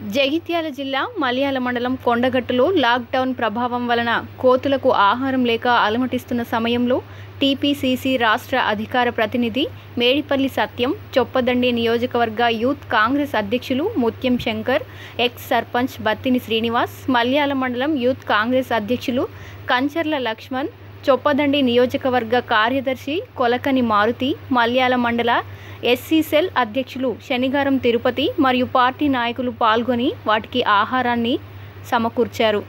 జగిత్యాల జిల్లా మలయాళ మండలం కొండగట్టులో లాక్డౌన్ ప్రభావం వలన కోతులకు ఆహారం లేక అలమటిస్తున్న సమయంలో టీపీసీసీ రాష్ట్ర అధికార ప్రతినిధి మేడిపల్లి సత్యం చొప్పదండి నియోజకవర్గ యూత్ కాంగ్రెస్ అధ్యక్షులు ముత్యం శంకర్ ఎక్స్ సర్పంచ్ బత్తిని శ్రీనివాస్ మలయాళ మండలం యూత్ కాంగ్రెస్ అధ్యక్షులు కంచర్ల లక్ష్మణ్ చొప్పదండి నియోజకవర్గ కార్యదర్శి కొలకని మారుతి మల్యాల మండల ఎస్సీ సెల్ అధ్యక్షులు శనిగారం తిరుపతి మరియు పార్టీ నాయకులు పాల్గొని వాటికి ఆహారాన్ని సమకూర్చారు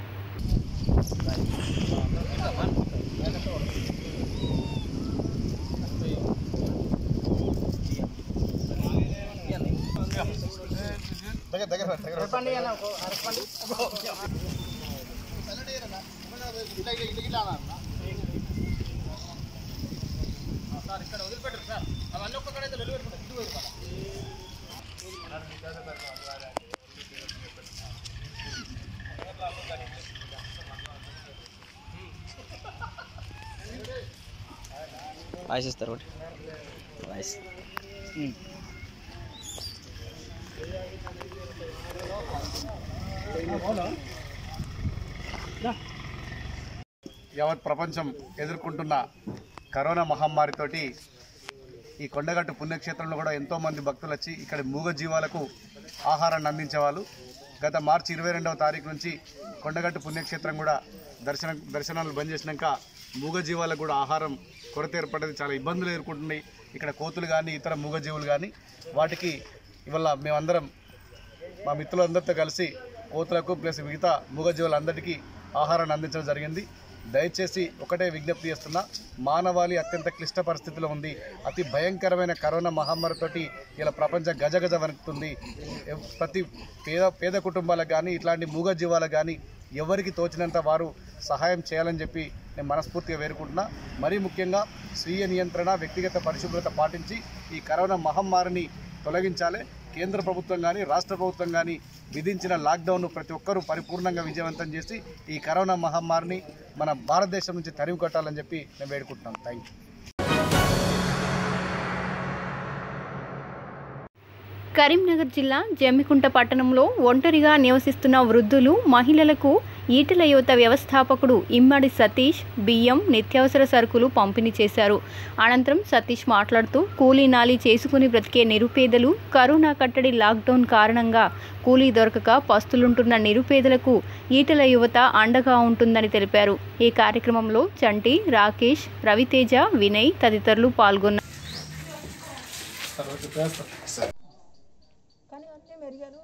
వాయిస్ ఇస్తారు ఒకటి వాయిస్ యావత్ ప్రపంచం ఎదుర్కొంటున్న కరోనా మహమ్మారితోటి ఈ కొండగట్టు పుణ్యక్షేత్రంలో కూడా ఎంతోమంది భక్తులు వచ్చి ఇక్కడ మూగ జీవాలకు ఆహారాన్ని అందించేవాళ్ళు గత మార్చి ఇరవై రెండవ తారీఖు నుంచి కొండగట్టు పుణ్యక్షేత్రం కూడా దర్శనం దర్శనాలు బంద్ చేసినాక మూగ జీవాలకు కూడా ఆహారం కొరత ఏర్పడ్డది చాలా ఇబ్బందులు ఎదుర్కొంటున్నాయి ఇక్కడ కోతులు కానీ ఇతర మూగజీవులు కానీ వాటికి ఇవాళ మేమందరం మా మిత్రులందరితో కలిసి కోతులకు ప్లస్ మిగతా మూగజీవులందరికీ ఆహారాన్ని అందించడం జరిగింది దయచేసి ఒకటే విజ్ఞప్తి చేస్తున్నా మానవాళి అత్యంత క్లిష్ట పరిస్థితిలో ఉంది అతి భయంకరమైన కరోనా మహమ్మారితోటి ఇలా ప్రపంచం గజగజ వణుకుతుంది ఎవ్- ప్రతి పేద పేద కుటుంబాలకు కానీ ఇట్లాంటి మూగజీవాలకు కానీ ఎవరికి తోచినంత వారు సహాయం చేయాలని చెప్పి నేను మనస్ఫూర్తిగా వేరుకుంటున్నా మరీ ముఖ్యంగా స్వీయ నియంత్రణ వ్యక్తిగత పరిశుభ్రత పాటించి ఈ కరోనా మహమ్మారిని తొలగించాలి కేంద్ర ప్రభుత్వం కానీ రాష్ట్ర ప్రభుత్వం కానీ విధించిన లాక్డౌన్ను ప్రతి ఒక్కరూ పరిపూర్ణంగా విజయవంతం చేసి ఈ కరోనా మహమ్మారిని మన భారతదేశం నుంచి తరిమి కొట్టాలని చెప్పి నేను వేడుకుంటున్నాను థ్యాంక్ యూ కరీంనగర్ జిల్లా జమ్మికుంట పట్టణంలో ఒంటరిగా నివసిస్తున్న వృద్ధులు మహిళలకు ఈటల యువత వ్యవస్థాపకుడు ఇమ్మడి సతీష్ బియ్యం నిత్యావసర సరుకులు పంపిణీ చేశారు అనంతరం సతీష్ మాట్లాడుతూ కూలీ నాలి చేసుకుని బ్రతికే నిరుపేదలు కరోనా కట్టడి లాక్డౌన్ కారణంగా కూలీ దొరకక పస్తులుంటున్న నిరుపేదలకు ఈటల యువత అండగా ఉంటుందని తెలిపారు ఈ కార్యక్రమంలో చంటి రాకేష్ రవితేజ వినయ్ తదితరులు పాల్గొన్నారు కానీ అన్నీ మెరిగారు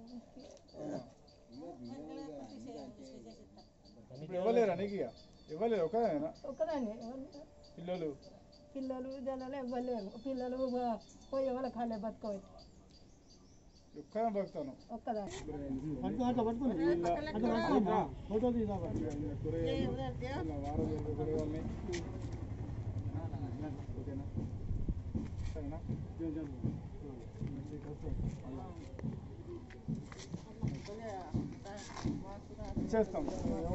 ఇప్పుడు ఇవ్వలేరా నీకు ఇక ఇవ్వలేరు ఒకదేనా ఒక్కదాన్ని ఎవరు- పిల్లలు పిల్లలు జనాలు ఇవ్వలేరు పిల్లలు బ- పోయే వాళ్ళ కాలే బతుకోవచ్చు ఒక్కదే బతుకుతాను ఒక్కదాన్ని సరేనా చేస్తాం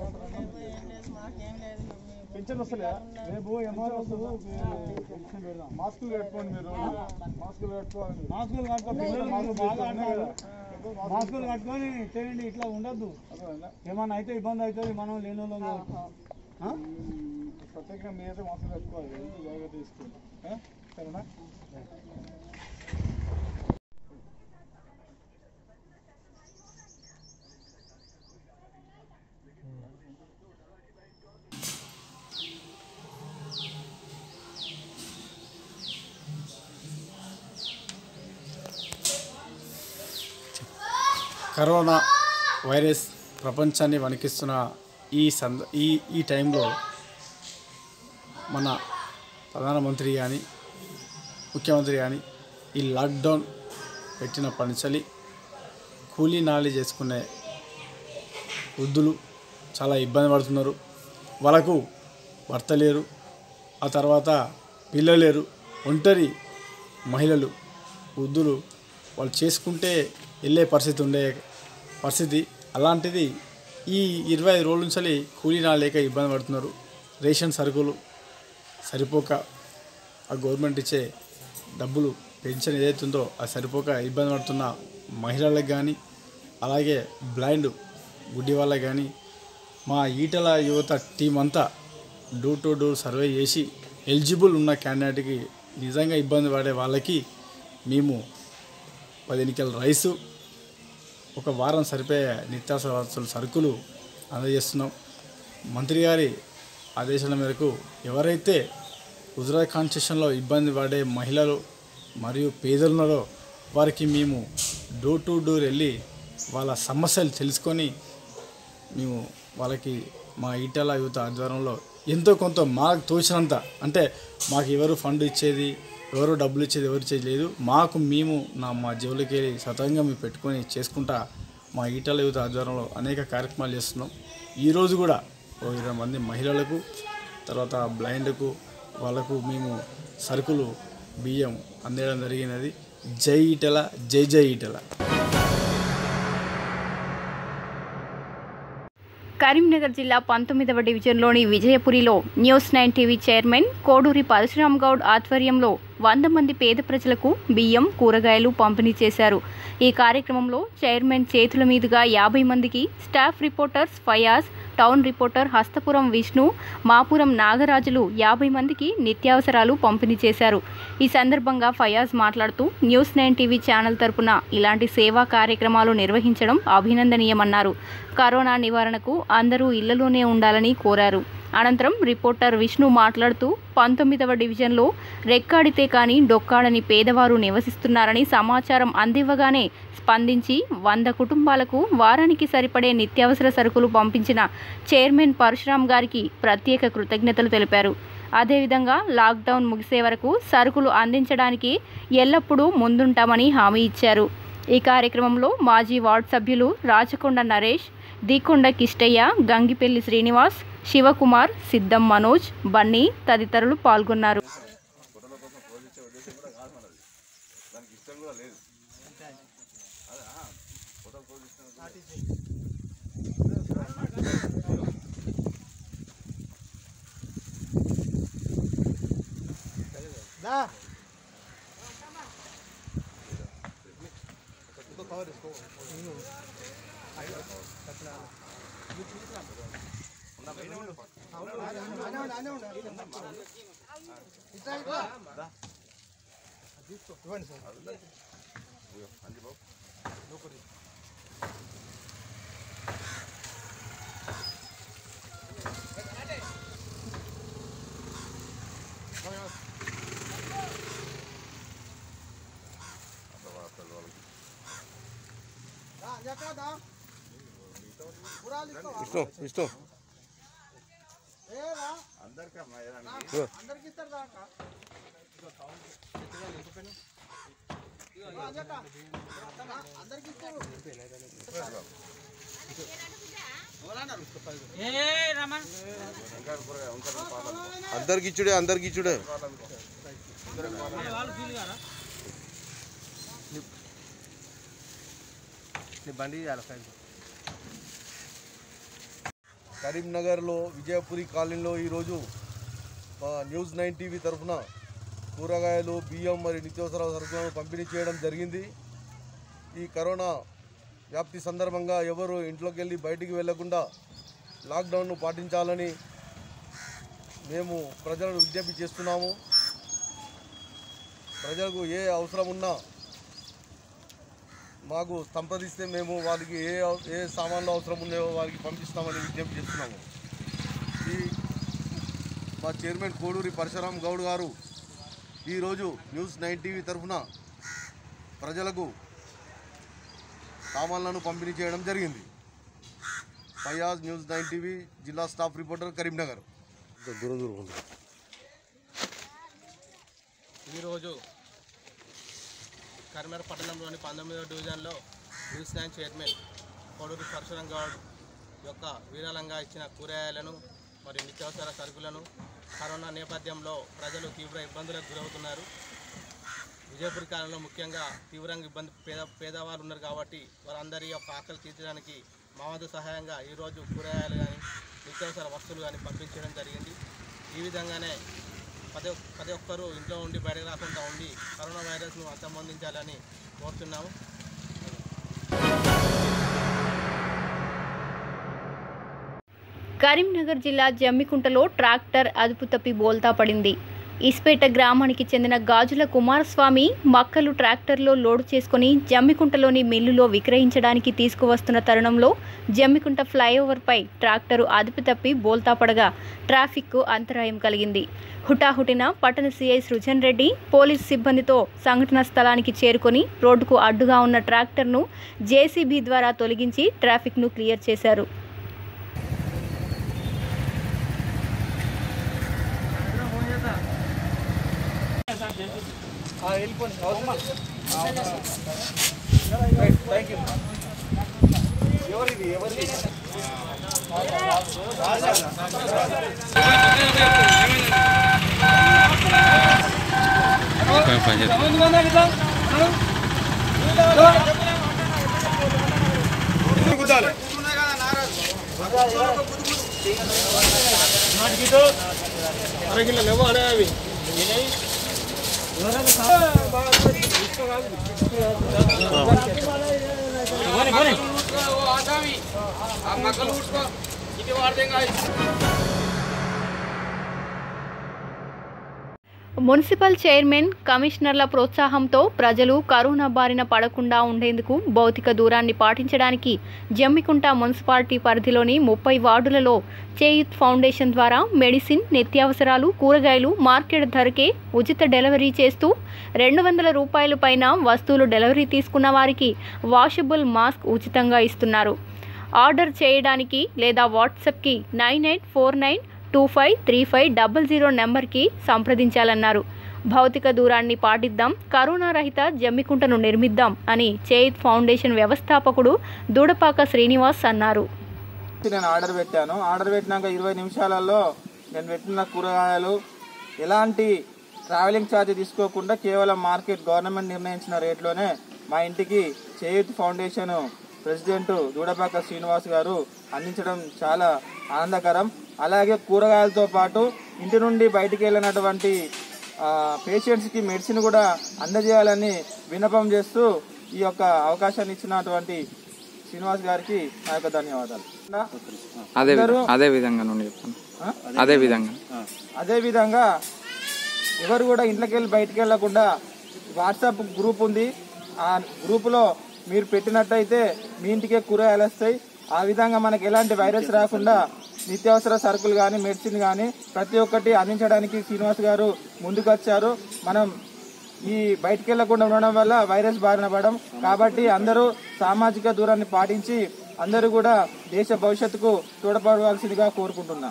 పెన్షన్ వస్తలే రేపు ఎంఆర్ఓ పెన్షన్ పెడదాం మాస్కులు కట్టుకోండి మీరు మాస్కులు కట్టుకోవాలి మాస్కులు కట్టుకోవాలి మాస్కులు కట్టుకొని చేయండి ఇట్లా ఉండద్దు ఏమన్నా అయితే ఇబ్బంది అవుతుంది మనం లేని వాళ్ళం కాబట్టి. ఆ? ప్రత్యేకంగా మీరైతే మాస్కులు కట్టుకోవాలి ఎంత జాగ్రత్త తీసుకోండి ఆ? సరేనా కరోనా వైరస్ ప్రపంచాన్ని వణికిస్తున్న ఈ సంద ఈ ఈ టైంలో మన ప్రధానమంత్రి కానీ ముఖ్యమంత్రి కానీ ఈ లాక్డౌన్ పెట్టిన పనిచలి కూలీ నాలి చేసుకునే వృద్ధులు చాలా ఇబ్బంది పడుతున్నారు వాళ్ళకు భర్త లేరు ఆ తర్వాత పిల్లలు లేరు ఒంటరి మహిళలు వృద్ధులు వాళ్ళు చేసుకుంటే వెళ్ళే పరిస్థితి ఉండే పరిస్థితి అలాంటిది ఈ ఇరవై ఐదు రోజుల నుంచి కూలీ నా లేక ఇబ్బంది పడుతున్నారు రేషన్ సరుకులు సరిపోక ఆ గవర్నమెంట్ ఇచ్చే డబ్బులు పెన్షన్ ఏదైతుందో అది సరిపోక ఇబ్బంది పడుతున్న మహిళలకు కానీ అలాగే బ్లైండ్ గుడ్డి వాళ్ళకి కానీ మా ఈటల యువత టీం అంతా డోర్ టు డోర్ సర్వే చేసి ఎలిజిబుల్ ఉన్న క్యాండిడేట్కి నిజంగా ఇబ్బంది పడే వాళ్ళకి మేము పది ఎన్నికల రైసు ఒక వారం సరిపోయే నిత్యావసర వస్తువుల సరుకులు అందజేస్తున్నాం మంత్రి గారి ఆదేశాల మేరకు ఎవరైతే గుజరాత్ కాన్స్టిట్యూషన్లో ఇబ్బంది పడే మహిళలు మరియు పేదలు ఉన్నారో వారికి మేము డోర్ టు డోర్ వెళ్ళి వాళ్ళ సమస్యలు తెలుసుకొని మేము వాళ్ళకి మా ఈటల యువత ఆధ్వర్యంలో ఎంతో కొంత మాకు తోచినంత అంటే మాకు ఎవరు ఫండ్ ఇచ్చేది ఎవరు డబ్బులు ఇచ్చేది ఎవరు ఇచ్చేది లేదు మాకు మేము నా మా జేబులకి వెళ్ళి సతంగా మేము పెట్టుకొని చేసుకుంటా మా ఈటల యువత ఆధ్వర్యంలో అనేక కార్యక్రమాలు చేస్తున్నాం ఈరోజు కూడా ఓ ఇరవై మంది మహిళలకు తర్వాత బ్లైండ్కు వాళ్ళకు మేము సరుకులు బియ్యం అందేయడం జరిగినది జై ఈటల జై జై ఈటల కరీంనగర్ జిల్లా పంతొమ్మిదవ డివిజన్లోని విజయపురిలో news nine TV chairman Koduri Parashuram Goud ఆధ్వర్యంలో వంద మంది పేద ప్రజలకు బియ్యం కూరగాయలు పంపిణీ చేశారు ఈ కార్యక్రమంలో చైర్మన్ చేతుల మీదుగా యాభై మందికి staff reporters Fayaz town reporter Hastapuram Vishnu మాపురం నాగరాజులు యాభై మందికి నిత్యావసరాలు పంపిణీ చేశారు ఈ సందర్భంగా ఫయాజ్ మాట్లాడుతూ న్యూస్ నైన్ టీవీ ఛానల్ తరపున ఇలాంటి సేవా కార్యక్రమాలు నిర్వహించడం అభినందనీయమన్నారు కరోనా నివారణకు అందరూ ఇళ్లలోనే ఉండాలని కోరారు అనంతరం రిపోర్టర్ విష్ణు మాట్లాడుతూ పంతొమ్మిదవ డివిజన్లో రెక్కాడితే కానీ డొక్కాడని పేదవారు నివసిస్తున్నారని సమాచారం అందివ్వగానే స్పందించి వంద కుటుంబాలకు వారానికి సరిపడే నిత్యావసర సరుకులు పంపించిన చైర్మన్ పరశురామ్ గారికి ప్రత్యేక కృతజ్ఞతలు తెలిపారు అదేవిధంగా లాక్డౌన్ ముగిసే వరకు సరుకులు అందించడానికి ఎల్లప్పుడూ ముందుంటామని హామీ ఇచ్చారు ఈ కార్యక్రమంలో మాజీ వార్డు సభ్యులు రాచకొండ నరేష్ దీకొండ కిష్టయ్య గంగిపెల్లి శ్రీనివాస్ శివకుమార్ సిద్ధం మనోజ్ బన్నీ తదితరులు పాల్గొన్నారు విష్ణు విష్ణు అందరికి ఇచ్చుడే అందరికి ఇచ్చుడే కరీంనగర్లో విజయపురి కాలనీలో ఈరోజు మా న్యూస్ నైన్ టీవీ తరఫున కూరగాయలు బియ్యం మరియు నిత్యావసర సరుకులను పంపిణీ చేయడం జరిగింది ఈ కరోనా వ్యాప్తి సందర్భంగా ఎవరు ఇంట్లోకి వెళ్ళి బయటికి వెళ్లకుండా లాక్డౌన్ను పాటించాలని మేము ప్రజలను విజ్ఞప్తి చేస్తున్నాము ప్రజలకు ఏ అవసరం ఉన్నా మాకు సంప్రదిస్తే మేము వారికి ఏ అవ- ఏ సామాన్లు అవసరం ఉన్నాయో వారికి పంపిస్తామని విజ్ఞప్తి చేస్తున్నాము ఈ మా చైర్మన్ కోడూరి పరశురామ్ గౌడ్ గారు ఈరోజు న్యూస్ నైన్ టీవీ తరఫున ప్రజలకు సామాన్లను పంపిణీ చేయడం జరిగింది ఫయాజ్ న్యూస్ నైన్ టీవీ జిల్లా స్టాఫ్ రిపోర్టర్ కరీంనగర్ దూరం దూరం ఉంది ఈరోజు కరీంనగర్ పట్టణంలోని పంతొమ్మిదవ డివిజన్లో news nine chairman Koduri Parashuram Goud యొక్క విరాళంగా ఇచ్చిన కూరగాయలను మరియు నిత్యావసర సరుకులను కరోనా నేపథ్యంలో ప్రజలు తీవ్ర ఇబ్బందులకు గురవుతున్నారు విజయపురి కాలంలో ముఖ్యంగా తీవ్రంగా ఇబ్బంది పేద పేదవారు ఉన్నారు కాబట్టి వారందరి యొక్క ఆకలి తీర్చడానికి మా వంతు సహాయంగా ఈరోజు కూరగాయలు కానీ నిత్యావసర వస్తువులు కానీ పంపించడం జరిగింది ఈ విధంగానే ప్రతి ఒక్- ప్రతి ఒక్కరూ ఇంట్లో ఉండి బయటకు రాకుండా ఉండి కరోనా వైరస్ను అంతమొందించాలని కోరుతున్నాము కరీంనగర్ జిల్లా జమ్మికుంటలో ట్రాక్టర్ అదుపు తప్పి బోల్తా పడింది ఇస్పేట గ్రామానికి చెందిన గాజుల కుమారస్వామి మక్కలు ట్రాక్టర్లో లోడు చేసుకుని జమ్మికుంటలోని మిల్లులో విక్రయించడానికి తీసుకువస్తున్న తరుణంలో జమ్మికుంట ఫ్లైఓవర్పై ట్రాక్టరు అదుపు తప్పి బోల్తా పడగా ట్రాఫిక్కు అంతరాయం కలిగింది హుటాహుటిన పట్టణ సీఐ సృజన్ రెడ్డి పోలీస్ సిబ్బందితో సంఘటనా స్థలానికి చేరుకొని రోడ్డుకు అడ్డుగా ఉన్న ట్రాక్టర్ను జేసీబీ ద్వారా తొలగించి ట్రాఫిక్ను క్లియర్ చేశారు మున్సిపల్ చైర్మన్ కమిషనర్ల ప్రోత్సాహంతో ప్రజలు కరోనా బారిన పడకుండా ఉండేందుకు భౌతిక దూరాన్ని పాటించడానికి జమ్మికుంట మున్సిపాలిటీ పరిధిలోని ముప్పై వార్డులలో చేయుత్ ఫౌండేషన్ ద్వారా మెడిసిన్ నిత్యావసరాలు కూరగాయలు మార్కెట్ ధరకే ఉచిత డెలివరీ చేస్తూ రెండు వందల రూపాయల పైన వస్తువులు డెలివరీ తీసుకున్న వారికి వాషబుల్ మాస్క్ ఉచితంగా ఇస్తున్నారు ఆర్డర్ చేయడానికి లేదా వాట్సాప్కి nine eight four nine two five three five double zero నెంబర్కి సంప్రదించాలన్నారు భౌతిక దూరాన్ని పాటిద్దాం కరోనా రహిత జమ్మికుంటను నిర్మిద్దాం అని చేయిత్ ఫౌండేషన్ వ్యవస్థాపకుడు దూడపాక శ్రీనివాస్ అన్నారు నేను ఆర్డర్ పెట్టాను ఆర్డర్ పెట్టినాక ఇరవై నిమిషాలలో నేను పెట్టిన కూరగాయలు ఎలాంటి ట్రావెలింగ్ ఛార్జ్ తీసుకోకుండా కేవలం మార్కెట్ గవర్నమెంట్ నిర్ణయించిన రేట్లోనే మా ఇంటికి చేయూత్ ఫౌండేషన్ ప్రెసిడెంట్ దూడపాక శ్రీనివాస్ గారు అందించడం చాలా ఆనందకరం అలాగే కూరగాయలతో పాటు ఇంటి నుండి బయటికి వెళ్ళినటువంటి పేషెంట్స్కి మెడిసిన్ కూడా అందజేయాలని విన్నపం చేస్తూ ఈ యొక్క అవకాశాన్ని ఇచ్చినటువంటి శ్రీనివాస్ గారికి నా యొక్క ధన్యవాదాలు అదే విధ- అందరూ- అదే విధంగా నుండి చెప్పాను ఆ? అదే విధంగా అదే విధంగా ఎవరు కూడా ఇంట్లోకి వెళ్ళి బయటికి వెళ్లకుండా వాట్సాప్ గ్రూప్ ఉంది ఆ గ్రూపులో మీరు పెట్టినట్టయితే మీ ఇంటికే కూరగాయలు వస్తాయి ఆ విధంగా మనకి ఎలాంటి వైరస్ రాకుండా నిత్యావసర సరుకులు కానీ మెడిసిన్ కానీ ప్రతి ఒక్కటి అందించడానికి శ్రీనివాస్ గారు ముందుకు వచ్చారు మనం ఈ బయటికి వెళ్లకుండా ఉండడం వల్ల వైరస్ బారిన పడడం కాబట్టి అందరూ సామాజిక దూరాన్ని పాటించి అందరూ కూడా దేశ భవిష్యత్తుకు తోడ్పడవలసిందిగా కోరుకుంటున్నా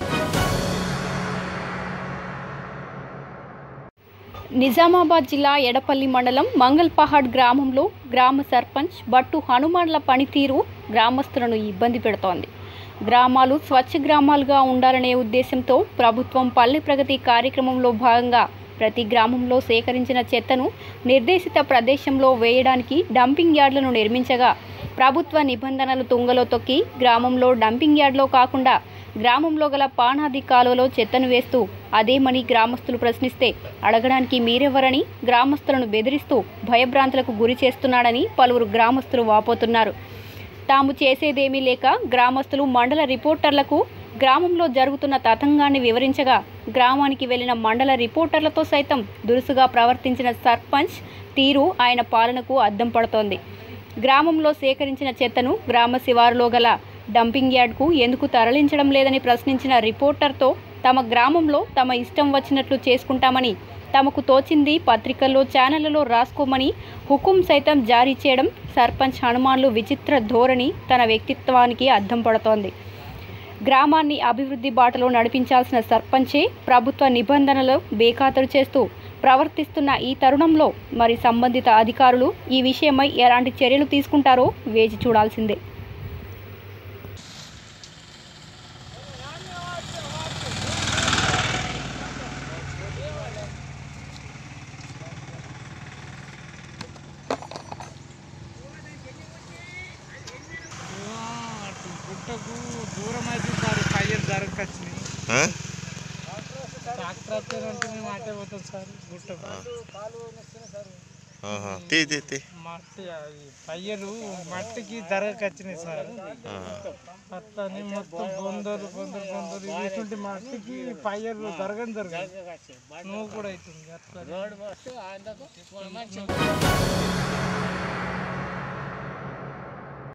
నిజామాబాద్ జిల్లా ఎడపల్లి మండలం మంగల్పహాడ్ గ్రామంలో గ్రామ సర్పంచ్ బట్టు హనుమాన్ల పనితీరు గ్రామస్తులను ఇబ్బంది పెడుతోంది గ్రామాలు స్వచ్ఛ గ్రామాలుగా ఉండాలనే ఉద్దేశంతో ప్రభుత్వం పల్లె ప్రగతి కార్యక్రమంలో భాగంగా ప్రతి గ్రామంలో సేకరించిన చెత్తను నిర్దేశిత ప్రదేశంలో వేయడానికి డంపింగ్ యార్డులను నిర్మించగా ప్రభుత్వ నిబంధనలు తుంగలో తొక్కి గ్రామంలో డంపింగ్ యార్డ్లో కాకుండా గ్రామంలో గల పానాది కాలువలో చెత్తను వేస్తూ అదేమని గ్రామస్తులు ప్రశ్నిస్తే అడగడానికి మీరెవరని గ్రామస్తులను బెదిరిస్తూ భయభ్రాంతులకు గురి చేస్తున్నాడని పలువురు గ్రామస్తులు వాపోతున్నారు తాము చేసేదేమీ లేక గ్రామస్తులు మండల రిపోర్టర్లకు గ్రామంలో జరుగుతున్న తతంగాన్ని వివరించగా గ్రామానికి వెళ్లిన మండల రిపోర్టర్లతో సైతం దురుసుగా ప్రవర్తించిన సర్పంచ్ తీరు ఆయన పాలనకు అద్దం పడుతోంది గ్రామంలో సేకరించిన చెత్తను గ్రామ శివారులో గల డంపింగ్ యార్డ్కు ఎందుకు తరలించడం లేదని ప్రశ్నించిన రిపోర్టర్తో తమ గ్రామంలో తమ ఇష్టం వచ్చినట్లు చేసుకుంటామని తమకు తోచింది పత్రికల్లో ఛానళ్లలో రాసుకోమని హుకుం సైతం జారీ చేయడం సర్పంచ్ హనుమాన్లు విచిత్ర ధోరణి తన వ్యక్తిత్వానికి అద్దం పడుతోంది గ్రామాన్ని అభివృద్ధి బాటలో నడిపించాల్సిన సర్పంచే ప్రభుత్వ నిబంధనలు బేఖాతరు చేస్తూ ప్రవర్తిస్తున్న ఈ తరుణంలో మరి సంబంధిత అధికారులు ఈ విషయమై ఎలాంటి చర్యలు తీసుకుంటారో వేచి చూడాల్సిందే గుట్టకు దూరం అయితే సార్ ఫైర్ జరగకొచ్చినాయి ట్రాక్టర్ వస్తేనంటే మేము అటే పోతాం సార్ గుట్టకు ఆహా. తీ తీ తీ మట్టి అది పయ్యలు మట్టికి ధరకు వచ్చినాయి సార్ ఆ. అట్లని మొత్తం బొందలు బొందలు బొందలు ఇటువంటి మట్టికి పయ్యలు జరగని జరగదు నువ్వు కూడా అవుతుంది అట్లా